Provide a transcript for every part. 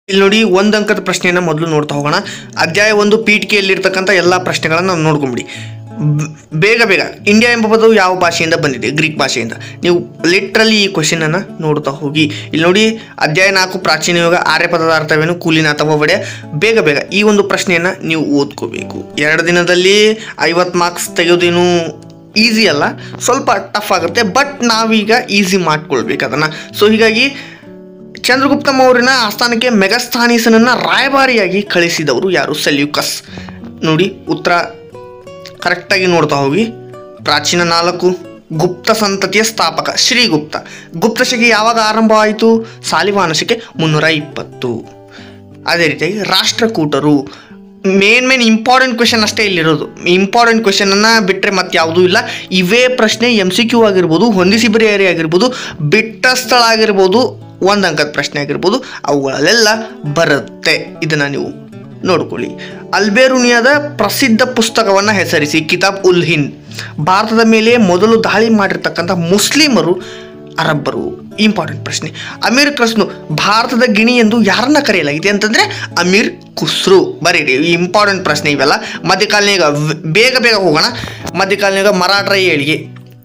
ಇಲ್ಲಿ ನೋಡಿ ಒಂದು ಅಂಕದ ಪ್ರಶ್ನೆಯನ್ನ ಮೊದಲು ನೋಡ್ತಾ ಹೋಗೋಣ ಅಧ್ಯಾಯ ಒಂದು ಪೀಠಿಕೆಯಲ್ಲಿರ್ತಕ್ಕಂಥ ಎಲ್ಲ ಪ್ರಶ್ನೆಗಳನ್ನು ನಾವು ನೋಡ್ಕೊಂಬಿಡಿ ಬ್- ಬೇಗ ಬೇಗ ಇಂಡಿಯಾ ಎಂಬ ಪದವು ಯಾವ ಭಾಷೆಯಿಂದ ಬಂದಿದೆ ಗ್ರೀಕ್ ಭಾಷೆಯಿಂದ ನೀವು ಲಿಟ್ರಲಿ ಈ ಕ್ವಶನ್ ಅನ್ನ ನೋಡ್ತಾ ಹೋಗಿ ಇಲ್ಲಿ ನೋಡಿ ಅಧ್ಯಾಯ ನಾಲ್ಕು ಪ್ರಾಚೀನ ಯುಗ ಆರ್ಯ ಪದದ ಅರ್ಥವೇನು ಕೂಲಿನ ಅಥವಾ ಒಡೆ ಬೇಗ ಬೇಗ ಈ ಒಂದು ಪ್ರಶ್ನೆಯನ್ನ ನೀವು ಓದ್ಕೋಬೇಕು ಎರಡು ದಿನದಲ್ಲಿ ಐವತ್ತು ಮಾರ್ಕ್ಸ್ ತೆಗೆಯೋದೇನು ಈಸಿ ಅಲ್ಲ ಸ್ವಲ್ಪ ಟಫ್ ಆಗುತ್ತೆ ಬಟ್ ನಾವೀಗ ಈಸಿ ಮಾಡ್ಕೊಳ್ಬೇಕು ಅದನ್ನು ಸೊ ಹೀಗಾಗಿ ಚಂದ್ರಗುಪ್ತ ಮೌರ್ಯನ ಆಸ್ಥಾನಕ್ಕೆ ಮೆಗಸ್ಥಾನೀಸನನ್ನ ರಾಯಭಾರಿಯಾಗಿ ಕಳಿಸಿದವರು ಯಾರು ಸೆಲ್ಯೂಕಸ್ ನೋಡಿ ಉತ್ತರ ಕರೆಕ್ಟಾಗಿ ನೋಡ್ತಾ ಹೋಗಿ ಪ್ರಾಚೀನ ನಾಲ್ಕು ಗುಪ್ತ ಸಂತತಿಯ ಸ್ಥಾಪಕ ಶ್ರೀಗುಪ್ತ ಗುಪ್ತ ಶಕೆ ಯಾವಾಗ ಆರಂಭವಾಯಿತು ಸಾಲಿವಾನ ಶಕೆ ಮುನ್ನೂರ ಇಪ್ಪತ್ತು ಅದೇ ರೀತಿಯಾಗಿ ರಾಷ್ಟ್ರಕೂಟರು ಮೇನ್ ಮೇನ್ ಇಂಪಾರ್ಟೆಂಟ್ ಕ್ವೆಶನ್ ಅಷ್ಟೇ ಇಲ್ಲಿರೋದು ಇಂಪಾರ್ಟೆಂಟ್ ಕ್ವೆಶನನ್ನು ಬಿಟ್ಟರೆ ಮತ್ತೆ ಯಾವುದೂ ಇಲ್ಲ ಇವೇ ಪ್ರಶ್ನೆ ಎಮ್ ಸಿ ಕ್ಯೂ ಆಗಿರ್ಬೋದು ಹೊಂದಿಸಿ ಬರೆಯರಿ ಆಗಿರ್ಬೋದು ಬಿಟ್ಟ ಸ್ಥಳ ಆಗಿರ್ಬೋದು ಒಂದು ಅಂಕದ ಪ್ರಶ್ನೆ ಆಗಿರ್ಬೋದು ಅವುಗಳಲ್ಲೆಲ್ಲ ಬರುತ್ತೆ ಇದನ್ನು ನೀವು ನೋಡ್ಕೊಳ್ಳಿ ಅಲ್ಬೇರುನಿಯಾದ ಪ್ರಸಿದ್ಧ ಪುಸ್ತಕವನ್ನು ಹೆಸರಿಸಿ ಕಿತಾಬ್ ಉಲ್ ಹಿಂದ್ ಭಾರತದ ಮೇಲೆ ಮೊದಲು ದಾಳಿ ಮಾಡಿರ್ತಕ್ಕಂಥ ಮುಸ್ಲಿಮರು ಅರಬ್ಬರು ಇಂಪಾರ್ಟೆಂಟ್ ಪ್ರಶ್ನೆ ಅಮೀರ್ ಖುಸ್ರು ಭಾರತದ ಗಿಣಿ ಎಂದು ಯಾರನ್ನ ಕರೆಯಲಾಗಿದೆ ಅಂತಂದ್ರೆ ಅಮೀರ್ ಖುಸ್ರು ಬರೀರಿ ಇಂಪಾರ್ಟೆಂಟ್ ಪ್ರಶ್ನೆ ಇವೆಲ್ಲ ಮಧ್ಯಕಾಲೀನ ಬೇಗ ಬೇಗ ಹೋಗೋಣ ಮಧ್ಯಕಾಲೀನ ಮರಾಠರ ಏಳಿಗೆ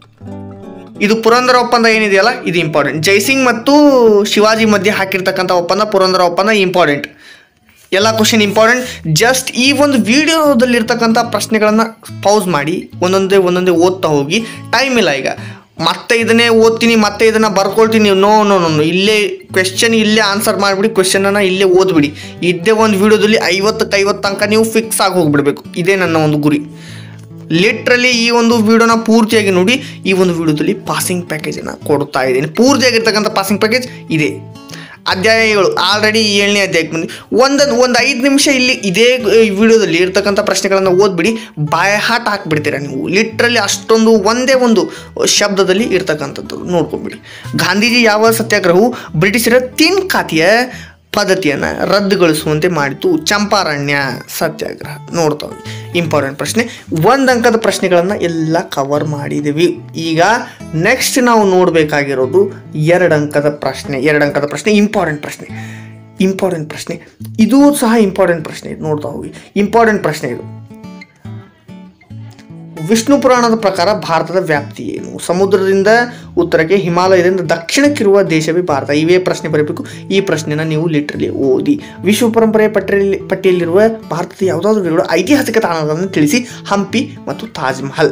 ಇದು ಪುರಂದರ ಒಪ್ಪಂದ ಏನಿದೆಯಲ್ಲ ಇದು ಇಂಪಾರ್ಟೆಂಟ್ ಜೈಸಿಂಗ್ ಮತ್ತು ಶಿವಾಜಿ ಮಧ್ಯೆ ಹಾಕಿರ್ತಕ್ಕಂಥ ಒಪ್ಪಂದ ಪುರಂದರ ಒಪ್ಪಂದ ಇಂಪಾರ್ಟೆಂಟ್ ಎಲ್ಲ ಕ್ವಶನ್ ಇಂಪಾರ್ಟೆಂಟ್ ಜಸ್ಟ್ ಈ ಒಂದು ವಿಡಿಯೋದಲ್ಲಿರ್ತಕ್ಕಂಥ ಪ್ರಶ್ನೆಗಳನ್ನು ಪೌಸ್ ಮಾಡಿ ಒಂದೊಂದೇ ಒಂದೊಂದೇ ಓದ್ತಾ ಹೋಗಿ ಟೈಮ್ ಇಲ್ಲ ಈಗ ಮತ್ತೆ ಇದನ್ನೇ ಓದ್ತೀನಿ ಮತ್ತೆ ಇದನ್ನು ಬರ್ಕೊಳ್ತೀನಿ ನೋ ನೋ ನೋ ನೋ ಇಲ್ಲೇ ಕ್ವೆಶ್ಚನ್ ಇಲ್ಲೇ ಆನ್ಸರ್ ಮಾಡಿಬಿಡಿ ಕ್ವೆಶನನ್ನು ಇಲ್ಲೇ ಓದ್ಬಿಡಿ ಇದೇ ಒಂದು ವಿಡಿಯೋದಲ್ಲಿ ಐವತ್ತಕ್ಕೆ ಐವತ್ತು ತನಕ ನೀವು ಫಿಕ್ಸ್ ಆಗಿ ಹೋಗ್ಬಿಡ್ಬೇಕು ಇದೇ ನನ್ನ ಒಂದು ಗುರಿ ಲಿಟ್ರಲಿ ಈ ಒಂದು ವಿಡಿಯೋನ ಪೂರ್ತಿಯಾಗಿ ನೋಡಿ ಈ ಒಂದು ವಿಡಿಯೋದಲ್ಲಿ ಪಾಸಿಂಗ್ ಪ್ಯಾಕೇಜನ್ನು ಕೊಡ್ತಾ ಇದ್ದೀನಿ ಪೂರ್ತಿಯಾಗಿರ್ತಕ್ಕಂಥ ಪಾಸಿಂಗ್ ಪ್ಯಾಕೇಜ್ ಇದೆ ಅಧ್ಯಾಯಗಳು ಆಲ್ರೆಡಿ ಏಳನೇ ಅಧ್ಯಾಯಕ್ಕೆ ಬಂದು ಒಂದೊಂದು ಒಂದು ಐದು ನಿಮಿಷ ಇಲ್ಲಿ ಇದೇ ವಿಡಿಯೋದಲ್ಲಿ ಇರ್ತಕ್ಕಂಥ ಪ್ರಶ್ನೆಗಳನ್ನು ಓದ್ಬಿಡಿ ಬಾಯ ಹಾಟ್ ಹಾಕ್ಬಿಡ್ತೀರ ನೀವು ಲಿಟ್ರಲಿ ಅಷ್ಟೊಂದು ಒಂದೇ ಒಂದು ಶಬ್ದದಲ್ಲಿ ಇರ್ತಕ್ಕಂಥದ್ದು ನೋಡ್ಕೊಂಬಿಡಿ ಗಾಂಧೀಜಿ ಯಾವ ಸತ್ಯಾಗ್ರಹವು ಬ್ರಿಟಿಷರ ತಿನ್ ಖಾತೆಯ ಪದ್ಧತಿಯನ್ನು ರದ್ದುಗೊಳಿಸುವಂತೆ ಮಾಡಿತು ಚಂಪಾರಣ್ಯ ಸತ್ಯಾಗ್ರಹ ನೋಡ್ತಾ ಹೋಗಿ ಇಂಪಾರ್ಟೆಂಟ್ ಪ್ರಶ್ನೆ ಒಂದು ಅಂಕದ ಪ್ರಶ್ನೆಗಳನ್ನು ಎಲ್ಲ ಕವರ್ ಮಾಡಿದ್ದೀವಿ ಈಗ ನೆಕ್ಸ್ಟ್ ನಾವು ನೋಡಬೇಕಾಗಿರೋದು ಎರಡು ಅಂಕದ ಪ್ರಶ್ನೆ ಎರಡು ಅಂಕದ ಪ್ರಶ್ನೆ ಇಂಪಾರ್ಟೆಂಟ್ ಪ್ರಶ್ನೆ ಇಂಪಾರ್ಟೆಂಟ್ ಪ್ರಶ್ನೆ ಇದೂ ಸಹ ಇಂಪಾರ್ಟೆಂಟ್ ಪ್ರಶ್ನೆ ಇದು ನೋಡ್ತಾ ಹೋಗಿ ಇಂಪಾರ್ಟೆಂಟ್ ಪ್ರಶ್ನೆ ಇದು ವಿಷ್ಣು ಪುರಾಣದ ಪ್ರಕಾರ ಭಾರತದ ವ್ಯಾಪ್ತಿ ಏನು ಸಮುದ್ರದಿಂದ ಉತ್ತರಕ್ಕೆ ಹಿಮಾಲಯದಿಂದ ದಕ್ಷಿಣಕ್ಕಿರುವ ದೇಶವೇ ಭಾರತ ಇವೇ ಪ್ರಶ್ನೆ ಬರಬೇಕು ಈ ಪ್ರಶ್ನೆನ ನೀವು ಲಿಟ್ರಲಿ ಓದಿ ವಿಶ್ವ ಪರಂಪರೆಯ ಪಟ್ಟಿಯಲ್ಲಿ ಪಟ್ಟಿಯಲ್ಲಿರುವ ಭಾರತದ ಯಾವುದಾದ್ರೂ ಎರಡು ಐತಿಹಾಸಿಕ ತಾಣಗಳನ್ನು ತಿಳಿಸಿ ಹಂಪಿ ಮತ್ತು ತಾಜ್ ಮಹಲ್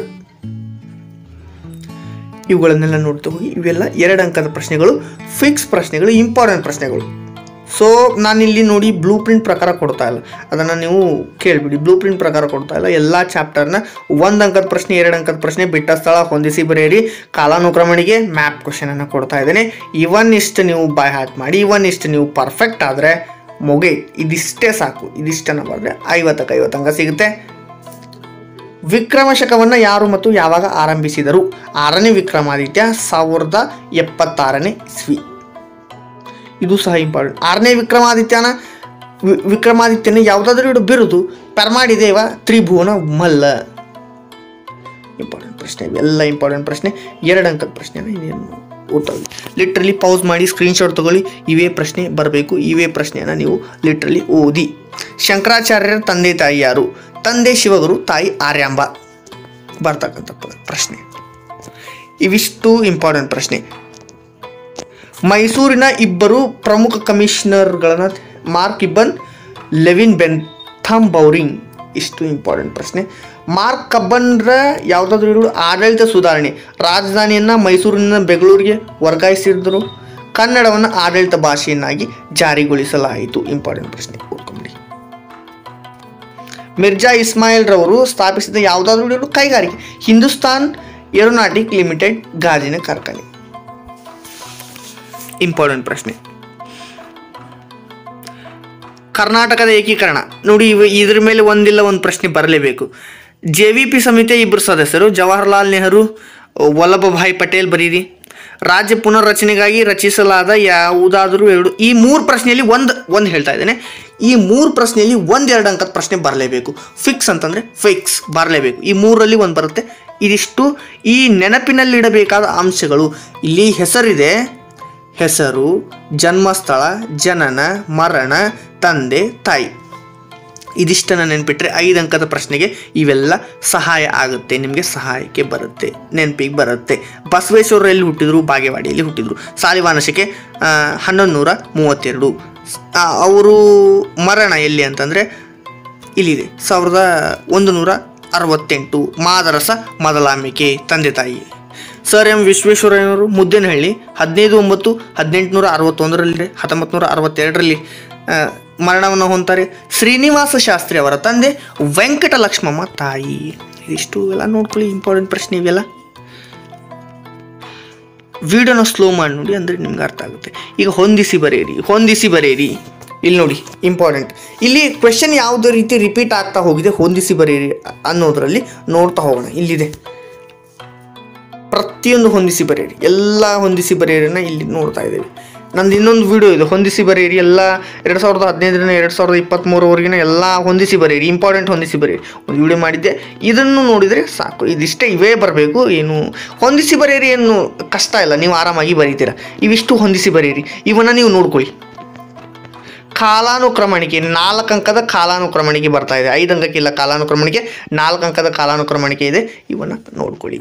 ಇವುಗಳನ್ನೆಲ್ಲ ನೋಡ್ತಾ ಹೋಗಿ ಇವೆಲ್ಲ ಎರಡು ಅಂಕದ ಪ್ರಶ್ನೆಗಳು ಫಿಕ್ಸ್ ಪ್ರಶ್ನೆಗಳು ಇಂಪಾರ್ಟೆಂಟ್ ಪ್ರಶ್ನೆಗಳು ಸೊ ನಾನಿಲ್ಲಿ ನೋಡಿ ಬ್ಲೂ ಪ್ರಿಂಟ್ ಪ್ರಕಾರ ಕೊಡ್ತಾ ಇಲ್ಲ ಅದನ್ನು ನೀವು ಕೇಳಿಬಿಡಿ ಬ್ಲೂ ಪ್ರಿಂಟ್ ಪ್ರಕಾರ ಕೊಡ್ತಾ ಇಲ್ಲ ಎಲ್ಲ ಚಾಪ್ಟರ್ನ ಒಂದು ಅಂಕದ ಪ್ರಶ್ನೆ ಎರಡು ಅಂಕದ ಪ್ರಶ್ನೆ ಬಿಟ್ಟ ಸ್ಥಳ ಹೊಂದಿಸಿ ಬರೆಯಿರಿ ಕಾಲಾನುಕ್ರಮಣಿಗೆ ಮ್ಯಾಪ್ ಕ್ವಶನನ್ನು ಕೊಡ್ತಾ ಇದ್ದೇನೆ ಇವನ್ ಇಷ್ಟು ನೀವು ಬೈ ಹಾರ್ಟ್ ಮಾಡಿ ಇವನ್ ಇಷ್ಟು ನೀವು ಪರ್ಫೆಕ್ಟ್ ಆದರೆ ಮುಗಿ ಇದಿಷ್ಟೇ ಸಾಕು ಇದಿಷ್ಟನ್ನು ಬರೆದ್ರೆ ಐವತ್ತಕ್ಕೆ ಐವತ್ತು ಅಂಕ ಸಿಗುತ್ತೆ ವಿಕ್ರಮ ಶಕವನ್ನು ಯಾರು ಮತ್ತು ಯಾವಾಗ ಆರಂಭಿಸಿದರು ಆರನೇ ವಿಕ್ರಮಾದಿತ್ಯ ಸಾವಿರದ ಎಪ್ಪತ್ತಾರನೇ ಇಸ್ವಿ ಇದು ಸಹ ಇಂಪಾರ್ಟೆಂಟ್ ಆರನೇ ವಿಕ್ರಮಾದಿತ್ಯನ ವಿ- ವಿಕ್ರಮಾದಿತ್ಯನ ಯಾವುದಾದ್ರೂ ಇಡು ಬಿರುದು ಪರಮಾಡಿದೇವ ತ್ರಿಭುವನ ಮಲ್ಲ ಇಂಪಾರ್ಟೆಂಟ್ ಪ್ರಶ್ನೆ ಇವೆಲ್ಲ ಇಂಪಾರ್ಟೆಂಟ್ ಪ್ರಶ್ನೆ ಎರಡು ಅಂಕದ ಪ್ರಶ್ನೆನ ಇನ್ನೇನು ಓದ್ತಾ ಲಿಟ್ರಲಿ ಪೌಸ್ ಮಾಡಿ ಸ್ಕ್ರೀನ್ಶಾಟ್ ತಗೊಳ್ಳಿ ಇವೇ ಪ್ರಶ್ನೆ ಬರಬೇಕು ಇವೇ ಪ್ರಶ್ನೆಯನ್ನು ನೀವು ಲಿಟ್ರಲಿ ಓದಿ ಶಂಕರಾಚಾರ್ಯರ ತಂದೆ ತಾಯಿ ಯಾರು ತಂದೆ ಶಿವಗುರು ತಾಯಿ ಆರ್ಯಾಂಬ ಬರ್ತಕ್ಕಂಥ ಪ- ಪ್ರಶ್ನೆ ಇವಿಷ್ಟು ಇಂಪಾರ್ಟೆಂಟ್ ಪ್ರಶ್ನೆ ಮೈಸೂರಿನ ಇಬ್ಬರು ಪ್ರಮುಖ ಕಮಿಷನರ್ಗಳನ್ನ Mark Cubbon Lewin Bentham Bowring ಇಷ್ಟು ಇಂಪಾರ್ಟೆಂಟ್ ಪ್ರಶ್ನೆ ಮಾರ್ಕ್ ಕಬ್ಬನ್ರ ಯಾವುದಾದ್ರೂ ಇರು ಆಡಳಿತ ಸುಧಾರಣೆ ರಾಜಧಾನಿಯನ್ನು ಮೈಸೂರಿನ ಬೆಂಗಳೂರಿಗೆ ವರ್ಗಾಯಿಸಿದ್ರು ಕನ್ನಡವನ್ನು ಆಡಳಿತ ಭಾಷೆಯನ್ನಾಗಿ ಜಾರಿಗೊಳಿಸಲಾಯಿತು ಇಂಪಾರ್ಟೆಂಟ್ ಪ್ರಶ್ನೆ ಓದ್ಕೊಂಬಿಡಿ ಮಿರ್ಜಾ ಇಸ್ಮಾಯಿಲ್ ರವರು ಸ್ಥಾಪಿಸಿದ ಯಾವುದಾದ್ರೂ ಇರು ಕೈಗಾರಿಕೆ ಹಿಂದೂಸ್ತಾನ್ ಏರೋನಾಟಿಕ್ ಲಿಮಿಟೆಡ್ ಗಾಜಿನ ಕಾರ್ಖಾನೆ ಇಂಪಾರ್ಟೆಂಟ್ ಪ್ರಶ್ನೆ ಕರ್ನಾಟಕದ ಏಕೀಕರಣ ನೋಡಿ ಇವ ಇದ್ರ ಮೇಲೆ ಒಂದಿಲ್ಲ ಒಂದು ಪ್ರಶ್ನೆ ಬರಲೇಬೇಕು ಜೆ ವಿ ಪಿ ಸಮಿತಿಯ ಇಬ್ಬರು ಸದಸ್ಯರು ಜವಾಹರ್ಲಾಲ್ ನೆಹರು ವಲ್ಲಭಭಾಯ್ ಪಟೇಲ್ ಬರೀರಿ ರಾಜ್ಯ ಪುನರ್ರಚನೆಗಾಗಿ ರಚಿಸಲಾದ ಯಾವುದಾದರೂ ಎರಡು ಈ ಮೂರು ಪ್ರಶ್ನೆಯಲ್ಲಿ ಒಂದು ಒಂದು ಹೇಳ್ತಾ ಇದ್ದೇನೆ ಈ ಮೂರು ಪ್ರಶ್ನೆಯಲ್ಲಿ ಒಂದು ಎರಡು ಅಂಕದ ಪ್ರಶ್ನೆ ಬರಲೇಬೇಕು ಫಿಕ್ಸ್ ಅಂತಂದರೆ ಫಿಕ್ಸ್ ಬರಲೇಬೇಕು ಈ ಮೂರಲ್ಲಿ ಒಂದು ಬರುತ್ತೆ ಇದಿಷ್ಟು ಈ ನೆನಪಿನಲ್ಲಿಡಬೇಕಾದ ಅಂಶಗಳು ಇಲ್ಲಿ ಹೆಸರಿದೆ ಹೆಸರು ಜನ್ಮಸ್ಥಳ ಜನನ ಮರಣ ತಂದೆ ತಾಯಿ ಇದಿಷ್ಟನ್ನು ನೆನ್ಪಿಟ್ರೆ ಐದು ಅಂಕದ ಪ್ರಶ್ನೆಗೆ ಇವೆಲ್ಲ ಸಹಾಯ ಆಗುತ್ತೆ ನಿಮಗೆ ಸಹಾಯಕ್ಕೆ ಬರುತ್ತೆ ನೆನಪಿಗೆ ಬರುತ್ತೆ ಬಸವೇಶ್ವರ ಎಲ್ಲಿ ಹುಟ್ಟಿದ್ರು ಬಾಗೇವಾಡಿಯಲ್ಲಿ ಹುಟ್ಟಿದ್ರು ಸಾಲಿವಾನಶಕ್ಕೆ ಹನ್ನೊಂದು ನೂರ ಮೂವತ್ತೆರಡು ಆ, ಅವರು ಮರಣ ಎಲ್ಲಿ ಅಂತಂದರೆ ಇಲ್ಲಿದೆ ಸಾವಿರದ ಒಂದು ನೂರ ಅರವತ್ತೆಂಟು ಮಾದರಸ ಮೊದಲಾಂಬಿಕೆ ತಂದೆ ತಾಯಿ ಸರ್ ಎಂ ವಿಶ್ವೇಶ್ವರಯ್ಯನವರು ಮುದ್ದೇನಹಳ್ಳಿ ಹದಿನೈದು ಒಂಬತ್ತು ಹದಿನೆಂಟುನೂರ ಅರವತ್ತೊಂದರಲ್ಲಿ ಹತ್ತೊಂಬತ್ತು ನೂರ ಅರವತ್ತೆರಡರಲ್ಲಿ ಆ, ಮರಣವನ್ನು ಹೊಂತಾರೆ ಶ್ರೀನಿವಾಸ ಶಾಸ್ತ್ರಿ ಅವರ ತಂದೆ ವೆಂಕಟ ಲಕ್ಷ್ಮಮ್ಮ ತಾಯಿ ಇದಿಷ್ಟು ಎಲ್ಲ ನೋಡ್ಕೊಳ್ಳಿ ಇಂಪಾರ್ಟೆಂಟ್ ಪ್ರಶ್ನೆ ಇವೆಲ್ಲ ವಿಡಿಯೋನ ಸ್ಲೋ ಮಾಡಿ ನೋಡಿ ಅಂದರೆ ನಿಮ್ಗೆ ಅರ್ಥ ಆಗುತ್ತೆ ಈಗ ಹೊಂದಿಸಿ ಬರೆಯಿರಿ ಹೊಂದಿಸಿ ಬರೆಯಿರಿ ಇಲ್ಲಿ ನೋಡಿ ಇಂಪಾರ್ಟೆಂಟ್ ಇಲ್ಲಿ ಕ್ವೆಶನ್ ಯಾವುದೇ ರೀತಿ ರಿಪೀಟ್ ಆಗ್ತಾ ಹೋಗಿದೆ ಹೊಂದಿಸಿ ಬರೆಯಿರಿ ಅನ್ನೋದರಲ್ಲಿ ನೋಡ್ತಾ ಹೋಗೋಣ ಇಲ್ಲಿದೆ ಪ್ರತಿಯೊಂದು ಹೊಂದಿಸಿ ಬರೆಯಿರಿ ಎಲ್ಲ ಹೊಂದಿಸಿ ಬರೆಯಿರಿನ ಇಲ್ಲಿ ನೋಡ್ತಾ ಇದ್ದೀವಿ ನಂದು ಇನ್ನೊಂದು ವಿಡಿಯೋ ಇದೆ ಹೊಂದಿಸಿ ಬರೆಯಿರಿ ಎಲ್ಲ ಎರಡು ಸಾವಿರದ ಹದಿನೈದರಿಂದ ಎರಡು ಸಾವಿರದ ಇಪ್ಪತ್ತ್ಮೂರವರೆಗಿನ ಎಲ್ಲ ಹೊಂದಿಸಿ ಬರೆಯಿರಿ ಇಂಪಾರ್ಟೆಂಟ್ ಹೊಂದಿಸಿ ಬರೆಯಿರಿ ಒಂದು ವಿಡಿಯೋ ಮಾಡಿದ್ದೆ ಇದನ್ನು ನೋಡಿದರೆ ಸಾಕು ಇದಿಷ್ಟೇ ಇವೇ ಬರಬೇಕು ಏನು ಹೊಂದಿಸಿ ಬರೆಯಿರಿ ಏನು ಕಷ್ಟ ಇಲ್ಲ ನೀವು ಆರಾಮಾಗಿ ಬರೀತೀರ ಇವಿಷ್ಟು ಹೊಂದಿಸಿ ಬರೆಯಿರಿ ಇವನ್ನ ನೀವು ನೋಡ್ಕೊಳ್ಳಿ ಕಾಲಾನುಕ್ರಮಣಿಕೆ ನಾಲ್ಕು ಅಂಕದ ಕಾಲಾನುಕ್ರಮಣಿಕೆ ಬರ್ತಾ ಇದೆ ಐದು ಅಂಕಕ್ಕಿಲ್ಲ ಕಾಲಾನುಕ್ರಮಣಿಕೆ ನಾಲ್ಕು ಅಂಕದ ಕಾಲಾನುಕ್ರಮಣಿಕೆ ಇದೆ ಇವನ್ನ ನೋಡ್ಕೊಳ್ಳಿ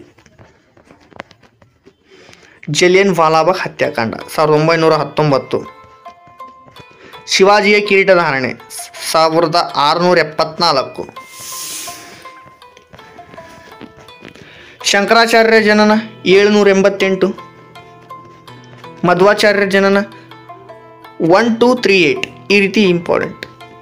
ಜಲಿಯನ್ ವಾಲಾಬಾಗ್ ಹತ್ಯಾಕಾಂಡ ಸಾವಿರದ ಒಂಬೈನೂರ ಹತ್ತೊಂಬತ್ತು ಶಿವಾಜಿಯ ಕಿರೀಟಧಾರಣೆ ಸಾವಿರದ ಆರುನೂರ ಎಪ್ಪತ್ನಾಲ್ಕು ಶಂಕರಾಚಾರ್ಯ ಜನನ ಏಳುನೂರ ಎಂಬತ್ತೆಂಟು ಮಧ್ವಾಚಾರ್ಯ ಜನನ ಒನ್ ಟೂ ತ್ರೀ ಏಯ್ಟ್ ಈ ರೀತಿ ಇಂಪಾರ್ಟೆಂಟ್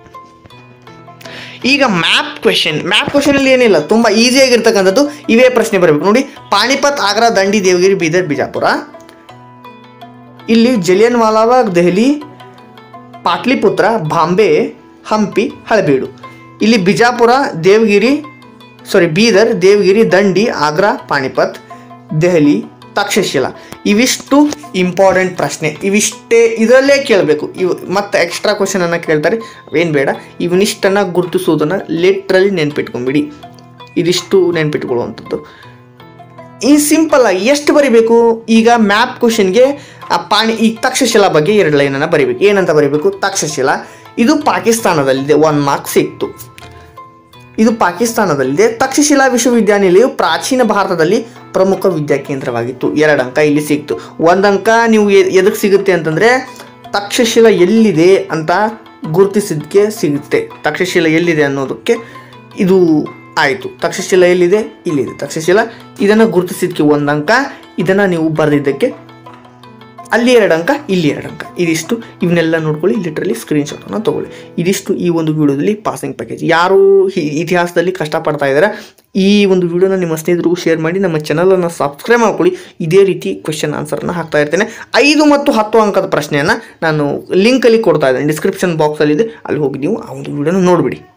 ಈಗ ಮ್ಯಾಪ್ ಕ್ವೆಶನ್ ಮ್ಯಾಪ್ ಕ್ವೆಶನಲ್ಲಿ ಏನಿಲ್ಲ ತುಂಬ ಈಸಿಯಾಗಿರ್ತಕ್ಕಂಥದ್ದು ಇವೇ ಪ್ರಶ್ನೆ ಬರಬೇಕು ನೋಡಿ ಪಾಣಿಪತ್ ಆಗ್ರಾ ದಂಡಿ ದೇವಗಿರಿ ಬೀದರ್ ಬಿಜಾಪುರ ಇಲ್ಲಿ ಜಲಿಯನ್ ವಾಲಾಬಾಗ್ ದೆಹಲಿ ಪಾಟ್ಲಿಪುತ್ರ ಬಾಂಬೆ ಹಂಪಿ ಹಳೆಬೀಡು ಇಲ್ಲಿ ಬಿಜಾಪುರ ದೇವಗಿರಿ ಸಾರಿ ಬೀದರ್ ದೇವಗಿರಿ ದಂಡಿ ಆಗ್ರಾ ಪಾಣಿಪತ್ ದೆಹಲಿ ತಕ್ಷಶಿಲಾ ಇವಿಷ್ಟು ಇಂಪಾರ್ಟೆಂಟ್ ಪ್ರಶ್ನೆ ಇವಿಷ್ಟೇ ಇದರಲ್ಲೇ ಕೇಳಬೇಕು ಇವು ಮತ್ತೆ ಎಕ್ಸ್ಟ್ರಾ ಕ್ವಶನನ್ನು ಕೇಳ್ತಾರೆ ಏನು ಬೇಡ ಇವನಿಷ್ಟನ್ನು ಗುರುತಿಸೋದನ್ನು ಲಿಟ್ರಲಿ ನೆನ್ಪಿಟ್ಕೊಂಬಿಡಿ ಇದಿಷ್ಟು ನೆನ್ಪಿಟ್ಕೊಳ್ಳುವಂಥದ್ದು ಈ ಸಿಂಪಲ್ ಆಗಿ ಎಷ್ಟು ಬರಿಬೇಕು ಈಗ ಮ್ಯಾಪ್ ಕ್ವಶನ್ಗೆ ಆ ಪಾಣಿ ಈ ತಕ್ಷಶಿಲಾ ಬಗ್ಗೆ ಎರಡು ಲೈನನ್ನು ಬರಿಬೇಕು ಏನಂತ ಬರಿಬೇಕು ತಕ್ಷಶಿಲಾ ಇದು ಪಾಕಿಸ್ತಾನದಲ್ಲಿದೆ ಒನ್ ಮಾರ್ಕ್ ಸಿಕ್ತು ಇದು ಪಾಕಿಸ್ತಾನದಲ್ಲಿದೆ ತಕ್ಷಶಿಲಾ ವಿಶ್ವವಿದ್ಯಾನಿಲಯವು ಪ್ರಾಚೀನ ಭಾರತದಲ್ಲಿ ಪ್ರಮುಖ ವಿದ್ಯಾಕೇಂದ್ರವಾಗಿತ್ತು ಎರಡು ಅಂಕ ಇಲ್ಲಿ ಸಿಕ್ತು ಒಂದು ಅಂಕ ನೀವು ಎ- ಎದಕ್ಕೆ ಸಿಗುತ್ತೆ ಅಂತಂದರೆ ತಕ್ಷಶಿಲಾ ಎಲ್ಲಿದೆ ಅಂತ ಗುರುತಿಸಿದ್ದಕ್ಕೆ ಸಿಗುತ್ತೆ ತಕ್ಷಶಿಲಾ ಎಲ್ಲಿದೆ ಅನ್ನೋದಕ್ಕೆ ಇದು ಆಯಿತು ತಕ್ಷಶಿಲಾ ಎಲ್ಲಿದೆ ಇಲ್ಲಿದೆ ತಕ್ಷಶಿಲಾ ಇದನ್ನು ಗುರುತಿಸಿದ್ದಕ್ಕೆ ಒಂದು ಅಂಕ ಇದನ್ನು ನೀವು ಬರೆದಿದ್ದಕ್ಕೆ ಅಲ್ಲಿ ಎರಡು ಅಂಕ ಇಲ್ಲಿ ಎರಡು ಅಂಕ ಇದಿಷ್ಟು ಇವನ್ನೆಲ್ಲ ನೋಡ್ಕೊಳ್ಳಿ ಲಿಟ್ರಲಿ ಸ್ಕ್ರೀನ್ಶಾಟನ್ನು ತೊಗೊಳ್ಳಿ ಇದಿಷ್ಟು ಈ ಒಂದು ವಿಡಿಯೋದಲ್ಲಿ ಪಾಸಿಂಗ್ ಪ್ಯಾಕೇಜ್ ಯಾರು ಹಿ- ಇತಿಹಾಸದಲ್ಲಿ ಕಷ್ಟಪಡ್ತಾ ಇದ್ದಾರೆ ಈ ಒಂದು ವಿಡಿಯೋನ ನಿಮ್ಮ ಸ್ನೇಹಿತರಿಗೂ ಶೇರ್ ಮಾಡಿ ನಮ್ಮ ಚಾನಲನ್ನು ಸಬ್ಸ್ಕ್ರೈಬ್ ಮಾಡ್ಕೊಳ್ಳಿ ಇದೇ ರೀತಿ ಕ್ವೆಶನ್ ಆನ್ಸರ್ನ ಹಾಕ್ತಾ ಇರ್ತೇನೆ ಐದು ಮತ್ತು ಹತ್ತು ಅಂಕದ ಪ್ರಶ್ನೆಯನ್ನು ನಾನು ಲಿಂಕಲ್ಲಿ ಕೊಡ್ತಾ ಇದ್ದೇನೆ ಡಿಸ್ಕ್ರಿಪ್ಷನ್ ಬಾಕ್ಸಲ್ಲಿದೆ ಅಲ್ಲಿ ಹೋಗಿ ನೀವು ಆ ಒಂದು ವಿಡಿಯೋನ ನೋಡಿಬಿಡಿ